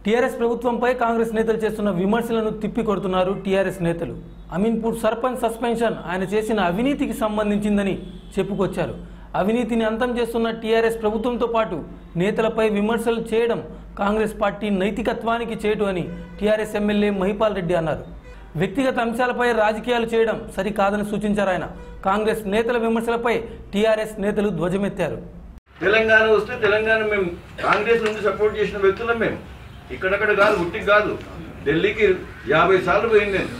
TRS ప్రభుత్వంపై కాంగ్రెస్ నేతలు చేస్తున్న విమర్శలను తిప్పికొడుతున్నారు టీఆర్ఎస్ నేతలు అమీన్పూర్ సర్పంచ్ సస్పెన్షన్ ఆయన చేసిన అవినీతికి సంబంధించిందని చెప్పుకొచ్చారు అవినీతిని అంతం చేస్తున్న టీఆర్ఎస్ ప్రభుత్వంతో పాటు నేతలపై విమర్శలు చేయడం కాంగ్రెస్ పార్టీ నైతికత్వానికి చేటు అని టీఆర్ఎస్ ఎమ్మెల్యే మహిపాల్ రెడ్డి అన్నారు వ్యక్తిగత అంశాలపై రాజకీయాలు చేయడం సరికాదని సూచించారు ఆయన కాంగ్రెస్ నేతల విమర్శలపై టీఆర్ఎస్ నేతలు ధ్వజమెత్తారు తెలంగాణ వస్తే తెలంగాణ మేము కాంగ్రెస్ నుండి సపోర్ట్ చేసిన వ్యక్తులం మేము ఇక్కడక్కడ కాదు ఉట్టికి కాదు ఢిల్లీకి యాభై సార్లు పోయింది నేను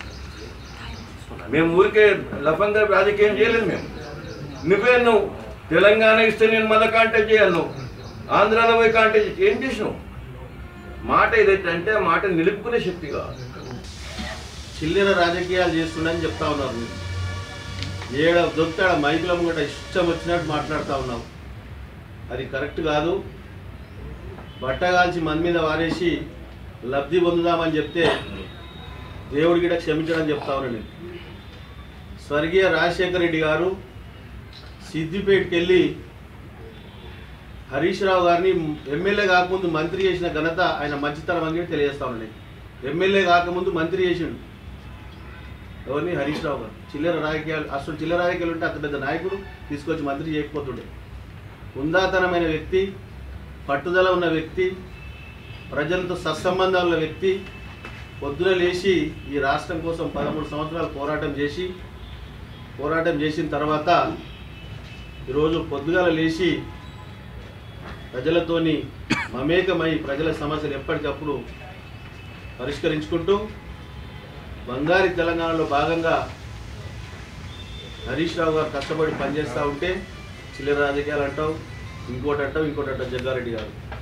మేము ఊరికే లఫంగా రాజకీయం చేయలేదు మేము నువ్వే నువ్వు తెలంగాణ ఇస్తే నేను మళ్ళీ కాంటాక్ట్ చేయాలి నువ్వు ఆంధ్రాలో పోయి కాంటాక్ట్ చేయి. ఏం చేసినావు మాట ఏదైతే అంటే ఆ మాట నిలుపుకునే శక్తి కావాలి చిల్లర రాజకీయాలు చేస్తుండని చెప్తా ఉన్నారు మీరు ఏడ దొరికితే ఆడ మైకుల ముంగట ఇష్టం వచ్చినట్టు మాట్లాడుతూ ఉన్నావు అది కరెక్ట్ కాదు బట్ట కాల్చి మన మీద వారేసి లబ్ధి పొందుదామని చెప్తే దేవుడి గిట క్షమించడం చెప్తా ఉన్నాను నేను స్వర్గీయ రాజశేఖర రెడ్డి గారు సిద్దిపేటకి వెళ్ళి హరీష్ రావు గారిని ఎమ్మెల్యే కాకముందు మంత్రి చేసిన ఘనత ఆయన మంచితనం అని చెప్పి తెలియజేస్తా ఉన్నాను నేను. ఎమ్మెల్యే కాకముందు మంత్రి చేసిండు ఎవరిని హరీష్ రావు గారు చిల్లర రాజకీయాలు అసలు చిల్లర రాజకీయాలు ఉంటే అంత పెద్ద నాయకుడు తీసుకొచ్చి మంత్రి చేయకపోతుండే ఉందాతనమైన వ్యక్తి పట్టుదల ఉన్న వ్యక్తి ప్రజలతో సత్సంబంధాలు ఉన్న వ్యక్తి పొద్దున లేచి ఈ రాష్ట్రం కోసం పదమూడు సంవత్సరాలు పోరాటం చేసి పోరాటం చేసిన తర్వాత ఈరోజు పొద్దుగాల లేచి ప్రజలతోని మమేకమై ప్రజల సమస్యలు ఎప్పటికప్పుడు పరిష్కరించుకుంటూ బంగారి తెలంగాణలో భాగంగా హరీష్ రావు గారు కష్టపడి పనిచేస్తూ ఉంటే చిల్లర రాజకీయాలు అంటావు ఇంకోటి అంటావు ఇంకోటి అంటావు జగ్గారెడ్డి గారు